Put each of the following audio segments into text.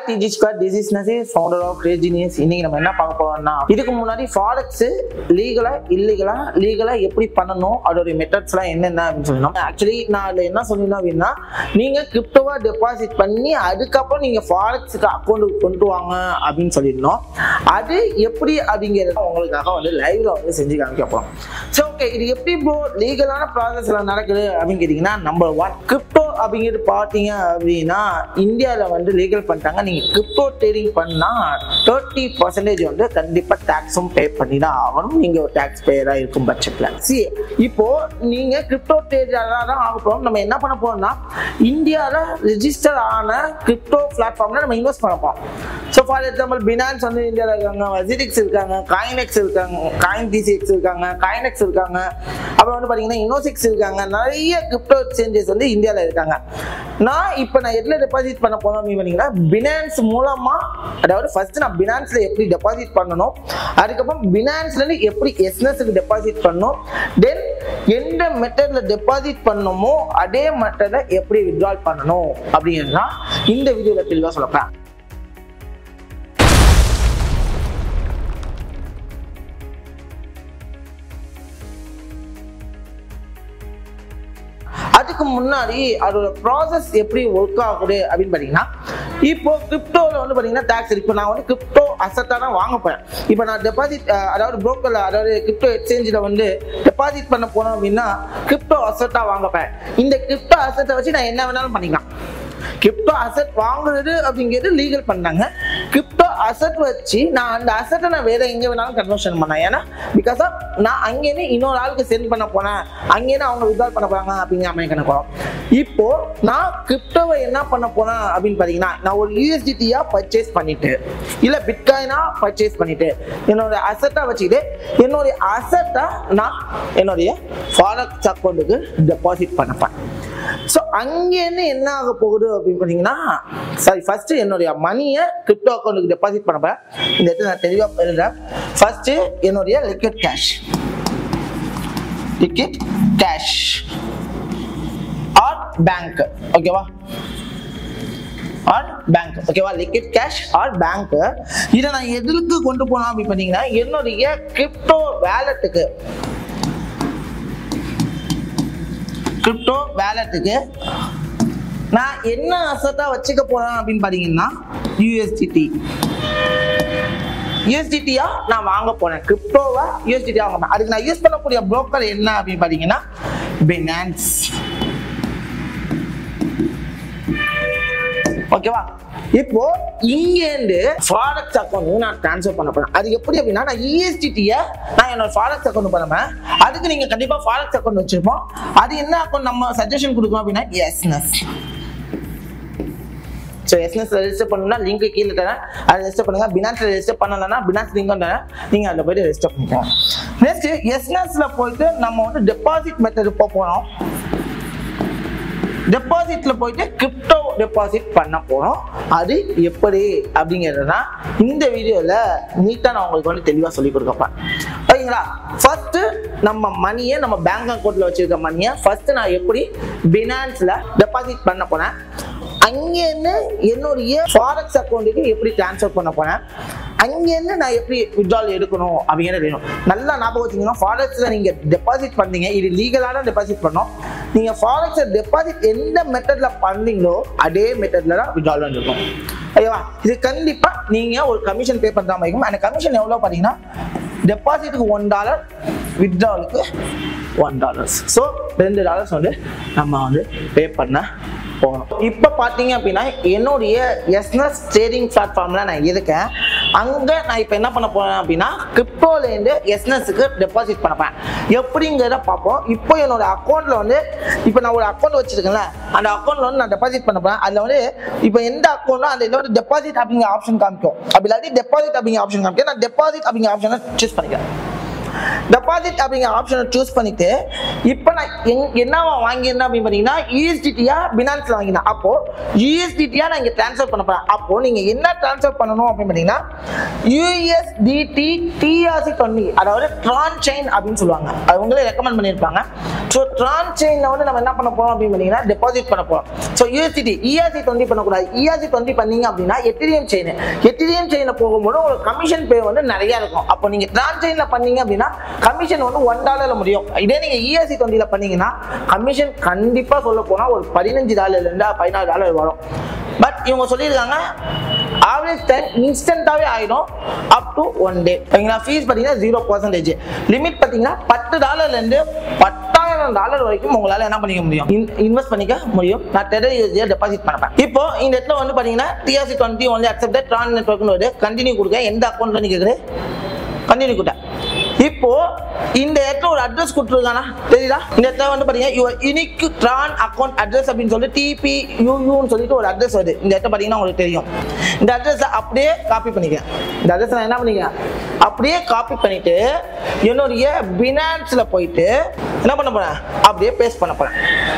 டிஜி square டிசிஸ்னஸ் founder of ரேஜினியஸ் இன்னைக்கு நம்ம என்ன பார்க்க போறோம்னா இதுக்கு முன்னாடி ஃபாரெக்ஸ் லீகலா இல்லீகலா லீகலா எப்படி பண்ணணும் அதோட மெத்தட்ஸ்லாம் என்னென்ன அப்படின்னு சொல்லணும் ஆக்சுவலி நான் அதில் என்ன சொல்லணும் அப்படின்னா நீங்க கிரிப்டோவா டெபாசிட் பண்ணி அதுக்கப்புறம் நீங்க ஃபாரெக்ஸுக்கு அக்கௌண்ட்டுக்கு கொண்டு வாங்க அப்படின்னு சொல்லியிருந்தோம் அது எப்படி அப்படிங்கிறத உங்களுக்காக வந்து லைவ்ல வந்து செஞ்சு காமிக்க போறோம் ஸோ ஓகே இது எப்படி ப்ரோ லீகலான ப்ராசஸ்ல நடக்குது அப்படின்னு கேட்டிங்கன்னா நம்பர் ஒன் கிரிப்டோ அப்படிங்கிறது பார்த்தீங்க அப்படின்னா இந்தியாவில் வந்து லீகல் பண்ணிட்டாங்க நீங்கள் கிரிப்டோ ட்ரேடிங் பண்ணால் தேர்ட்டி பர்சன்டேஜ் வந்து கண்டிப்பாக டேக்ஸும் பே பண்ணி தான் ஆகணும் நீங்கள் ஒரு டேக்ஸ் பேயராக இருக்கும் பட்சத்தில் சி இப்போ நீங்கள் கிரிப்டோ ட்ரேடராக தான் ஆக போகிறோம் நம்ம என்ன பண்ண போறோம்னா இந்தியாவில் ரிஜிஸ்டர் ஆன கிரிப்டோ பிளாட்ஃபார்மில் நம்ம இன்வெஸ்ட் பண்ண போகிறோம் ஸோ ஃபார் எக்ஸாம்பிள் பினான்ஸ் வந்து இந்தியாவில் இருக்காங்க வசிடிக்ஸ் இருக்காங்க காயினெக்ஸ் இருக்காங்க காயின் டிசிஎக்ஸ் இருக்காங்க காயினெக்ஸ் இருக்காங்க அப்புறம் வந்து பார்த்தீங்கன்னா இனோசிக்ஸ் இருக்காங்க நிறைய கிரிப்டோ எக்ஸ்சேஞ்சஸ் வந்து இந்தியாவில் இருக்காங்க நான் இப்போ நான் எதில் டெபாசிட் பண்ண போனோம் அப்படின்னு பார்த்தீங்கன்னா பினான்ஸ் மூலமா அதாவது ஃபர்ஸ்ட் நான் பினான்ஸ்ல எப்படி டெபாசிட் பண்ணணும் அதுக்கப்புறம் பினான்ஸ்லேருந்து எப்படி எஸ்என்எஸ்க்கு டெபாசிட் பண்ணணும் தென் எந்த மெத்தட்ல டெபாசிட் பண்ணணுமோ அதே மெத்தடை எப்படி வித்ட்ரால் பண்ணணும் அப்படிங்கிறது தான் இந்த வீடியோவில் தெளிவாக சொல்லப்பேன் அதுக்கு முன்னாடி அதோட ப்ராசஸ் எப்படி ஒர்க் ஆகுது அப்படின்னு பார்த்தீங்கன்னா இப்போ கிரிப்டோவில் வந்து பார்த்தீங்கன்னா டேக்ஸ் இப்போ நான் வந்து கிரிப்டோ அசட்டாக தான் வாங்க போகிறேன் இப்போ நான் டெபாசிட் அதாவது புரோக்கரில் அதாவது கிரிப்டோ எக்ஸ்சேஞ்சில் வந்து டெபாசிட் பண்ண போனோம் அப்படின்னா கிரிப்டோ அசட்டாக வாங்க போகிறேன் இந்த கிரிப்டோ அசட்டை வச்சு நான் என்ன வேணாலும் பண்ணிக்கலாம் கிரிப்டோ அசட் வாங்குறது அப்படிங்கிறது லீகல் பண்ணாங்க கிரிப்டோ அசட் வச்சு நான் அந்த அசட்டை நான் வேற எங்க வேணாலும் கன்வர்ஷன் பண்ணேன் ஏன்னா பிகாஸ் ஆஃப் நான் அங்கேருந்து இன்னொரு ஆளுக்கு சென்ட் பண்ண போனேன் அங்கேருந்து அவங்க வித்ட்ரால் பண்ண போறாங்க அப்படிங்கிற மாதிரி கணக்கு வரும் இப்போ நான் கிரிப்டோவை என்ன பண்ண போனேன் அப்படின்னு பார்த்தீங்கன்னா நான் ஒரு யூஎஸ்டிடியா பர்ச்சேஸ் பண்ணிட்டு இல்ல பிட்காயினா பர்ச்சேஸ் பண்ணிட்டு என்னோட அசட்டை வச்சுக்கிட்டு என்னுடைய அசட்டை நான் என்னுடைய ஃபாரக்ஸ் அக்கௌண்ட்டுக்கு டெபாசிட் பண்ணப்பேன் ஸோ அங்கேருந்து என்ன ஆக போகுது அப்படின்னு பார்த்தீங்கன்னா சாரி ஃபர்ஸ்ட் என்னுடைய மணியை கிரிப்டோ அக்கௌண்ட்டுக்கு டெபாசிட் பண்ணப்ப இந்த இடத்துல நான் தெளிவாக எழுதுறேன் ஃபர்ஸ்ட் என்னுடைய liquid cash liquid cash or bank ஓகேவா ஆர் பேங்க் ஓகேவா லிக்விட் கேஷ் ஆர் பேங்க் இதை நான் எதுக்கு கொண்டு போனோம் அப்படின்னு பார்த்தீங்கன்னா என்னுடைய கிரிப்டோ வேலெட்டுக்கு கிரிப்டோ வேலெட்டுக்கு நான் என்ன அசட்டா வச்சுக்க போறேன் அப்படின்னு பாத்தீங்கன்னா யூஎஸ்டிடி யூஎஸ்டிடியா நான் வாங்க போனேன் கிரிப்டோவா யூஎஸ்டிடியா வாங்க போறேன் அதுக்கு நான் யூஸ் பண்ணக்கூடிய புரோக்கர் என்ன அப்படின்னு பாத்தீங்கன்னா பினான்ஸ் ஓகேவா இப்போ இங்கேருந்து ஃபாரக்ஸ் அக்கௌண்ட் நான் ட்ரான்ஸ்ஃபர் பண்ண போறேன் அது எப்படி அப்படின்னா நான் இஎஸ்டிடியை நான் என்னோட ஃபாரக்ஸ் அக்கௌண்ட் பண்ணுவேன் அதுக்கு நீங்க கண்டிப்பா ஃபாரக்ஸ் அக்கௌண்ட் வச்சிருப்போம் அது என்ன அக்கௌண்ட் நம்ம சஜஷன் கொடுக்கணும் அப்படின்னா எஸ்என்எஸ் ஸோ எஸ்என்எஸ் ரெஜிஸ்டர் பண்ணணும்னா லிங்க் கீழே தரேன் அதை ரெஜிஸ்டர் பண்ணுங்க பினான்ஸ் ரெஜிஸ்டர் பண்ணலன்னா பினான்ஸ் லிங்க் தரேன் நீங்க அதில் போயிட்டு ரெஜிஸ்டர் பண்ணிக்கலாம் நெக்ஸ்ட் எஸ்என்எஸ்ல போயிட்டு நம்ம வந்து டெபாசிட் மெத்தட் போக போறோம் டெபாசிட்ல போயிட்டு கிரிப்டோ டெபாசிட் பண்ண போறோம் அது எப்படி அப்படிங்கிறது தான் இந்த வீடியோல நீட்டா நான் உங்களுக்கு வந்து தெளிவா சொல்லி கொடுக்கப்பேன் ஓகேங்களா ஃபர்ஸ்ட் நம்ம மணியை நம்ம பேங்க் அக்கௌண்ட்ல வச்சிருக்க மணியை ஃபர்ஸ்ட் நான் எப்படி பினான்ஸ்ல டெபாசிட் பண்ண போனேன் அங்கேருந்து என்னுடைய ஃபாரெக்ஸ் அக்கௌண்ட்டுக்கு எப்படி ட்ரான்ஸ்ஃபர் பண்ண போனேன் அங்கேருந்து நான் எப்படி வித்ட்ரால் எடுக்கணும் அப்படிங்கிறது வேணும் நல்லா ஞாபகம் வச்சுக்கணும் ஃபாரெக்ஸில் நீங்கள் டெபாசிட் பண்ணீங்க இது லீகலான டெபாசிட் பண்ணோம் நீங்கள் ஃபாரெக்ஸை டெபாசிட் எந்த மெத்தடில் பண்ணீங்களோ அதே மெத்தடில் தான் வித்ட்ரால் இருக்கும் ஓகேவா இது கண்டிப்பாக நீங்கள் ஒரு கமிஷன் பே பண்ணுற மாதிரி இருக்கும் அந்த கமிஷன் எவ்வளோ பார்த்தீங்கன்னா டெபாசிட்டுக்கு ஒன் டாலர் வித்ட்ராலுக்கு ஒன் டாலர்ஸ் ஸோ ரெண்டு டாலர்ஸ் வந்து நம்ம வந்து பே பண்ண போகணும் இப்போ பார்த்தீங்க அப்படின்னா என்னுடைய எஸ்என்எஸ் ட்ரேடிங் பிளாட்ஃபார்மில் நான் இருக்கேன் அங்கே நான் இப்போ என்ன பண்ண போறேன் அப்படின்னா கிரிப்டோலேருந்து எஸ்என்எஸ்க்கு டெபாசிட் பண்ணப்பேன் எப்படிங்கிறத பார்ப்போம் இப்போ என்னோட அக்கௌண்ட்டில் வந்து இப்போ நான் ஒரு அக்கௌண்ட் வச்சிருக்கேன்ல அந்த அக்கௌண்ட்ல வந்து நான் டெபாசிட் பண்ண போறேன் அதில் வந்து இப்போ எந்த அக்கௌண்ட்டோ அந்த இதில் வந்து டெபாசிட் அப்படிங்கிற ஆப்ஷன் காமிக்கும் அப்படி இல்லாட்டி டெபாசிட் அப்படிங்கிற ஆப்ஷன் காமிக்கும் நான் டெபாசிட் அப்படிங்கிற ஆப்ஷனை சூஸ் பண்ணிக்கிறேன் டெபாசிட் அப்படிங்கிற ஆப்ஷனை சூஸ் பண்ணிட்டு இப்போ நான் எங் என்னவா வாங்கியிருந்தேன் அப்படின்னு பார்த்தீங்கன்னா யூஎஸ்டிடியா பினான்ஸ்ல வாங்கினேன் அப்போ யூஎஸ்டிடியா நான் இங்கே ட்ரான்ஸ்ஃபர் பண்ண போறேன் அப்போ நீங்க என்ன ட்ரான்ஸ்ஃபர் பண்ணணும் அப்படின்னு பார்த்தீங்கன்னா யூஎஸ்டிடி டிஆர்சி டுவெண்ட்டி அதாவது ட்ரான் செயின் அப்படின்னு சொல்லுவாங்க அவங்களே ரெக்கமெண்ட் பண்ணியிருப்பாங்க ஸோ ட்ரான் செயினில் வந்து நம்ம என்ன பண்ண போறோம் அப்படின்னு பார்த்தீங்கன்னா டெபாசிட் பண்ண போறோம் ஸோ யூஎஸ்டிடி இஆர்சி டுவெண்ட்டி பண்ணக்கூடாது இஆர்சி டுவெண்ட்டி பண்ணீங்க அப்படின்னா எத்திரியம் செயின் எத்திரியம் செயினில் போகும்போது உங்களுக்கு கமிஷன் பே வந்து நிறைய இருக்கும் அப்போ நீங்க ட்ரான் செயினில் பண்ணீங்க அப்படின்னா கமிஷன் வந்து ஒன் டாலர்ல முடியும் இதே நீங்க இஆர்சி டுவெண்ட்டியில் பண்ணீங்கன்னா கமிஷன் கண்டிப்பா சொல்ல போனா ஒரு பதினஞ்சு டாலர்ல இருந்து பதினாறு டாலர் வரும் பட் இவங்க சொல்லியிருக்காங்க ஆவரேஜ் டைம் இன்ஸ்டன்ட்டாகவே ஆகிடும் அப் டு ஒன் டே ஓகேங்களா ஃபீஸ் பார்த்தீங்கன்னா ஜீரோ பர்சன்டேஜ் லிமிட் பார்த்தீங்கன்னா பத்து டாலர்லேருந்து பத்தாயிரம் டாலர் வரைக்கும் உங்களால் என்ன பண்ணிக்க முடியும் இன்வெஸ்ட் பண்ணிக்க முடியும் நான் டெரர் யூஎஸ்டியை டெபாசிட் பண்ணப்பேன் இப்போ இந்த இடத்துல வந்து பார்த்தீங்கன்னா TRC twenty only accepted Tron நெட்ஒர்க்னு வருது கண்டினியூ கொடுக்க எந்த அக்கௌண்ட்ல நீ கேட்குறது கண்டினியூ கொடுத்தேன் இப்போ இந்த இடத்துல ஒரு அட்ரஸ் கொடுத்துருக்கானா தெரியுதா இந்த இடத்துல வந்து பாத்தீங்க your unique Tron account address அப்படின்னு சொல்லி டிபி யூயூன்னு சொல்லிட்டு ஒரு அட்ரஸ் வருது இந்த இடத்துல பாத்தீங்கன்னா உங்களுக்கு தெரியும் இந்த அட்ரஸ் அப்படியே காப்பி பண்ணிக்கிறேன் இந்த அட்ரஸ் நான் என்ன பண்ணிக்கிறேன் அப்படியே காப்பி பண்ணிட்டு என்னுடைய பினான்ஸ்ல போயிட்டு என்ன பண்ண போறேன் அப்படியே பேஸ்ட் பண்ண போறேன்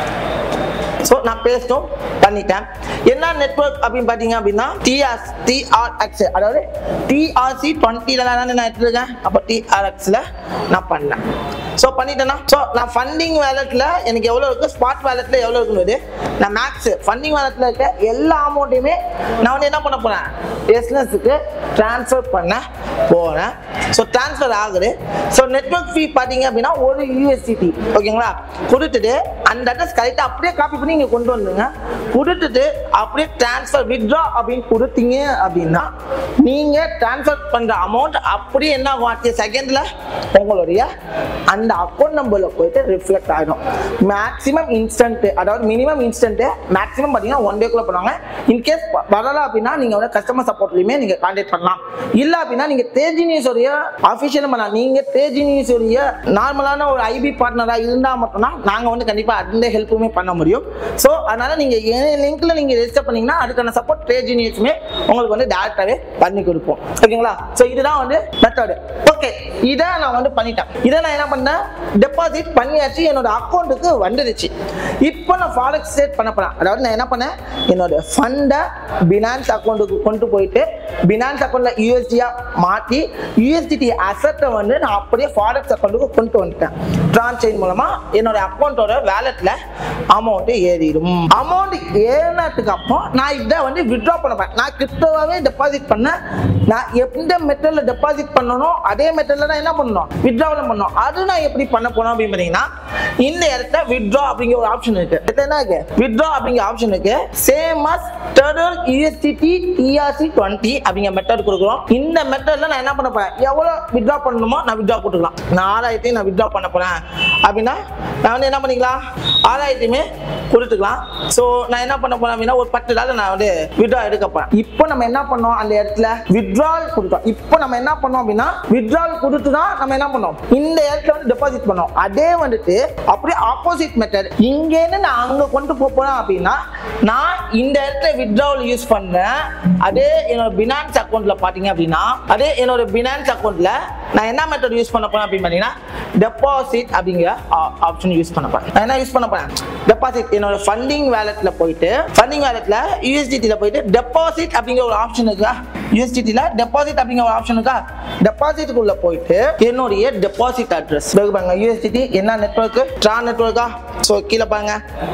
ஸோ நான் பேஸ்டும் பண்ணிட்டேன் என்ன நெட்வொர்க் அப்படின்னு பார்த்தீங்க அப்படின்னா டிஆர் டிஆர்எக்ஸ் அதாவது டிஆர்சி டுவெண்ட்டில நான் நான் எடுத்துருக்கேன் அப்போ டிஆர்எக்ஸில் நான் பண்ணேன் ஸோ பண்ணிட்டேன்னா ஸோ நான் ஃபண்டிங் வேலெட்டில் எனக்கு எவ்வளோ இருக்குது ஸ்பாட் வேலெட்டில் எவ்வளோ இருக்குன்னு நான் மேக்ஸ் ஃபண்டிங் வேலெட்டில் இருக்க எல்லா அமௌண்ட்டையுமே நான் வந்து என்ன பண்ண போகிறேன் எஸ்என்எஸ்க்கு ட்ரான்ஸ்ஃபர் பண்ண போகிறேன் ஸோ ட்ரான்ஸ்ஃபர் ஆகுது ஸோ நெட்வொர்க் ஃபீ பார்த்தீங்க அப்படின்னா ஒரு யூஎஸ்சிடி ஓகேங்களா கொடுத்துட்டு அந்த அட்ரஸ் கரெக்டாக அப்படியே காப்பி பண்ணி இங்கே கொண்டு வந்துங்க கொடுத்துட்டு அப்படியே ட்ரான்ஸ்ஃபர் வித்ட்ரா அப்படின்னு கொடுத்தீங்க அப்படின்னா நீங்கள் ட்ரான்ஸ்ஃபர் பண்ணுற அமௌண்ட் அப்படியே என்ன ஆகும் அடுத்த செகண்டில் உங்களுடைய அந்த அக்கௌண்ட் நம்பரில் போயிட்டு ரிஃப்ளெக்ட் ஆகிடும் மேக்ஸிமம் இன்ஸ்டன்ட் அதாவது மினிமம் இன்ஸ்டன்ட் மேக்ஸிமம் பார்த்தீங்கன்னா ஒன் டேக்குள்ள பண்ணுவாங்க இன்கேஸ் வரல அப்படின்னா நீங்கள் வந்து கஸ்டமர் சப்போர்ட்லையுமே நீங்கள் கான்டாக்ட் பண்ணலாம் இல்லை அப்படின்னா நீங்கள் தேஜி நியூஸோடைய அஃபிஷியல் பண்ணலாம் நீங்கள் தேஜி நியூஸோடைய நார்மலான ஒரு ஐபி பார்ட்னராக இருந்தால் மட்டும்தான் நாங்கள் வந்து கண்டிப்பாக அந்த ஹெல்ப்புமே பண்ண முடியும் ஸோ அதனால நீங்கள் என் லிங்க்ல நீங்கள் ரெஜிஸ்டர் பண்ணீங்கன்னா அதுக்கான சப்போர்ட் தேஜி நியூஸுமே உங்களுக்கு வந்து டேரக்டாகவே பண்ணி கொடுப்போம் ஓகேங்களா ஸோ இதுதான் வந்து மெத்தடு ஓகே இதை நான் வந்து பண்ணிட்டேன் இதை நான் என்ன பண்ணேன் டெபாசிட் பண்ணியாச்சு என்னோட அக்கௌண்ட்டுக்கு வந்துடுச்சு இப்போ நான் ஃபாரெக்ஸ் சேட் பண்ண போறேன் அதாவது நான் என்ன பண்ணேன் என்னோட ஃபண்டை பினான்ஸ் அக்கௌண்ட்டுக்கு கொண்டு போயிட்டு பினான்ஸ் அக்கௌண்ட்ல யூஎஸ்டியா மாற்றி யூஎஸ்டிடி அசட்டை வந்து நான் அப்படியே ஃபாரெக்ஸ் அக்கௌண்ட்டுக்கு கொண்டு வந்துட்டேன் ட்ரான் செயின் மூலமா என்னோட அக்கௌண்ட்டோட வேலெட்ல அமௌண்ட் ஏறிடும் அமௌண்ட் ஏறினதுக்கு அப்புறம் நான் இதை வந்து வித்ட்ரா பண்ண போறேன் நான் கிரிப்டோவாவே டெபாசிட் பண்ணேன் நான் எந்த மெத்தட்ல டெபாசிட் பண்ணணும் அதே மெத்தட்ல தான் என்ன பண்ணணும் வித்ட்ராவல் பண்ணணும் அது நான் எப்படி பண்ண போனோம் அப்படின்னு பார்த்தீங்கன்னா இந்த இடத்துல வித்ட்ரா அப்படிங்கிற ஒரு ஆப்ஷன் இருக்கு இது என்ன இருக்கு வித்ட்ரா அப்படிங்கிற ஆப்ஷன் இருக்கு சேம் அஸ் டெரர் யூஎஸ்டிடி டிஆர்சி டுவெண்ட்டி அப்படிங்கிற மெத்தட் கொடுக்குறோம் இந்த மெத்தட்ல நான் என்ன பண்ண போறேன் எவ்வளோ வித்ட்ரா பண்ணணுமோ நான் வித்ட்ரா போட்டுக்கலாம் நான் ஆறாயிரத்தையும் நான் வித்ட்ரா பண்ண போறேன் அப்படின்னா நான் வந்து என்ன பண்ணிக்கலாம் ஆறாயிரத்தையுமே கொடுத்துக்கலாம் ஸோ நான் என்ன பண்ண போறேன் அப்படின்னா ஒரு பத்து டாலர் நான் வந்து வித்ட்ரா எடுக்க போறேன் இப்போ நம்ம என்ன பண்ணோம் அந்த இடத்துல வித்ட்ரால் கொடுத்தோம் இப்போ நம்ம என்ன பண்ணோம் அப்படின்னா வித்ட்ரால் கொடுத்து தான் நம்ம என்ன பண்ணோம் இந்த இடத்துல வந்து டெபாசிட் பண்ணோம் அதே வந்துட்டு அப்படியே ஆப்போசிட் மெத்தட் இங்கேருந்து நான் அங்க கொண்டு போக போறேன் அப்படின்னா நான் இந்த இடத்துல வித்ட்ராவல் யூஸ் பண்றேன் அதே என்னோட பினான்ஸ் அக்கௌண்ட்ல பாத்தீங்க அப்படின்னா அதே என்னோட பினான்ஸ் அக்கௌண்ட்ல நான் என்ன மெத்தட் யூஸ் பண்ண போறேன் அப்படின்னு பார்த்தீங்கன்னா டெபாசிட் அப்படிங்கிற ஆப்ஷன் யூஸ் பண்ண போறேன் நான் என்ன யூஸ் பண்ண போறேன் டெபாசிட் என்னோட ஃபண்டிங் வேலெட்ல போயிட்டு ஃபண்டிங் வேலெட்ல யூஎஸ்டிடில போயிட்டு டெபாசிட் அப்படிங்கிற ஒரு ஆப்ஷன் இருக்கா யூஎஸ்டிடில டெபாசிட் அப்படிங்கிற ஒரு ஆப்ஷன் இருக்கா டெபாசிட்டுக்குள்ள போயிட்டு என்னுடைய டெபாசிட் அட்ரஸ் பாருங்க யூஎஸ்டிடி என்ன நெட்வொர்க் ட்ரான் நெட்வொர்க்கா ஸோ கீழே பாருங்க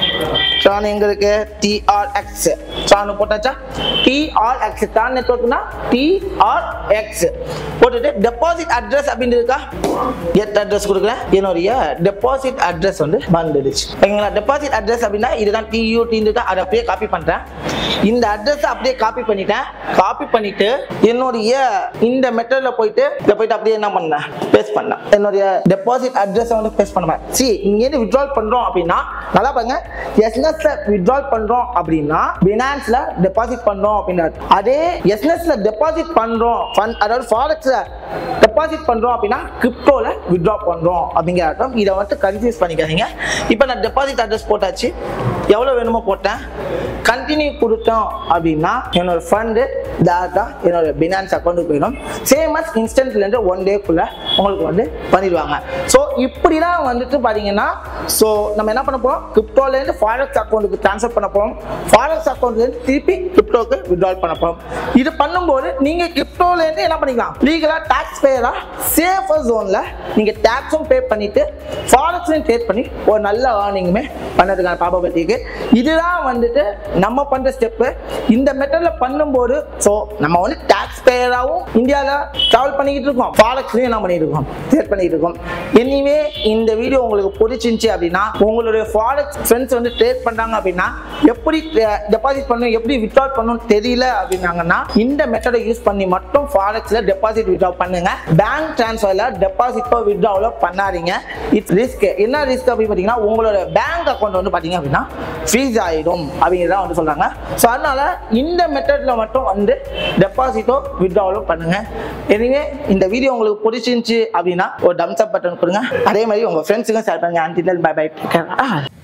ட்ரான் எங்க இருக்கு டிஆர்எக்ஸ் ட்ரான் போட்டாச்சா டிஆர்எக்ஸ் ட்ரான் நெட்வொர்க்னா டிஆர்எக்ஸ் போட்டுட்டு டெபாசிட் அட்ரஸ் அப்படின்னு இருக்கா கெட் அட்ரஸ் கொடுக்குறேன் என்னுடைய டெபாசிட் அட்ரஸ் வந்து வந்துடுச்சு ஓகேங்களா டெபாசிட் அட்ரஸ் அப்படின்னா இதுதான் டியூடி இருக்கா அதை அப்படியே காப்பி பண்றேன் இந்த அட்ரஸ் அப்படியே காப்பி பண்ணிட்டேன் காப்பி பண்ணிட்டு என்னுடைய இந்த மெத்தட்ல போயிட்டு இதை போயிட்டு அப்படியே என்ன பண்ணேன் பேஸ்ட் பண்ணேன் என்னுடைய டெபாசிட் அட்ரஸ் வந்து பேஸ்ட் பண்ணுவேன் சி இங்கேருந்து வித்ட்ரால் பண்றோம் அப்படின்னா நல்லா பாருங்க எஸ்என்எஸ்ல வித்ட்ரால் பண்றோம் அப்படின்னா பினான்ஸ்ல டெபாசிட் பண்றோம் அப்படின்னா அதே எஸ்என்எஸ்ல டெபாசிட் பண்றோம் fund- அதாவது ஃபாரெக்ஸ்ல டெபாசிட் பண்றோம் அப்படின்னா கிரிப்டோல வித்ட்ரா பண்றோம் அப்படிங்கிற அர்த்தம் இதை வந்து கன்ஃபியூஸ் பண்ணிக்காதீங்க இப்போ நான் டெபாசிட் அட்ரஸ் போட்டாச்சு எவ்வளவு வேணுமோ போட்டேன் கண்டினியூ கொடுத்தோம் அப்படின்னா என்னோட ஃபண்டு டேரக்டாக என்னோட பினான்ஸ் அக்கௌண்ட்டுக்கு போயிடும் சேம் அஸ் இன்ஸ்டன்ட்லேருந்து ஒன் டேக்குள்ள உங்களுக்கு வந்து பண்ணிடுவாங்க ஸோ இப்படி தான் வந்துட்டு பார்த்தீங்கன்னா ஸோ நம்ம என்ன பண்ண போகிறோம் கிரிப்டோலேருந்து ஃபாரெக்ஸ் அக்கௌண்ட்டுக்கு ட்ரான்ஸ்ஃபர் பண்ண போகிறோம் ஃபாரெக்ஸ் அக்கௌண்ட்லேருந்து திருப்பி கிரிப்டோக்கு வித்ட்ரால் பண்ண போகிறோம் இது பண்ணும்போது நீங்கள் கிரிப்டோலேருந்து என்ன பண்ணிக்கலாம் லீகலாக டேக்ஸ் பேயராக சேஃபர் ஜோனில் நீங்கள் டேக்ஸும் பே பண்ணிட்டு ஃபாரெக்ஸையும் ட்ரேட் பண்ணி ஒரு நல்ல ஏர்னிங்குமே பண்ணதுக்கான ப்ராபபிலிட்டி இருக்கு இதுதான் வந்துட்டு நம்ம பண்ணுற ஸ்டெப்பு இந்த மெத்தடில் பண்ணும்போது ஸோ நம்ம வந்து டேக்ஸ் பேயராகவும் இந்தியாவில் ட்ராவல் பண்ணிக்கிட்டு இருக்கோம் ஃபாரெக்ஸ்லையும் என்ன பண்ணிட்டு இருக்கோம் ட்ரேட் பண்ணிட்டு இருக்கோம் எனிவே இந்த வீடியோ உங்களுக்கு பிடிச்சிருந்துச்சி அப்படின்னா உங்களுடைய ஃபாரெக்ஸ் ஃப்ரெண்ட்ஸ் வந்து ட்ரேட் பண்ணுறாங்க அப்படின்னா எப்படி டெபாசிட் பண்ணணும் எப்படி வித்ட்ரால் பண்ணணும் தெரியல அப்படின்னாங்கன்னா இந்த மெத்தடை யூஸ் பண்ணி மட்டும் ஃபாரெக்ஸில் டெபாசிட் வித்ட்ரால் பண்ணுங்க பேங்க் ட்ரான்ஸ்ஃபரில் டெபாசிட்டோ வித்ட்ராவலோ பண்ணாதீங்க இட்ஸ் ரிஸ்க் என்ன ரிஸ்க் அப்படின்னு பார்த்தீங்கன்னா உங்களோட பேங்க் அக்கௌண்ட் வந்து பார்த்தீங்க அப்படின்னா ஃப்ரீஸ் ஆகிடும் அப்படிங்கிறத வந்து சொல்கிறாங்க ஸோ அதனால இந்த மெத்தடில் மட்டும் வந்து டெபாசிட்டோ வித்ட்ராவலோ பண்ணுங்க எனவே இந்த வீடியோ உங்களுக்கு பிடிச்சிருந்துச்சு அப்படின்னா ஒரு டம்ஸ் அப் பட்டன் கொடுங்க அதே மாதிரி உங்கள் ஃப்ரெண்ட்ஸுக்கும் ஷேர் பண்ணுங்க அண்டில் பை பை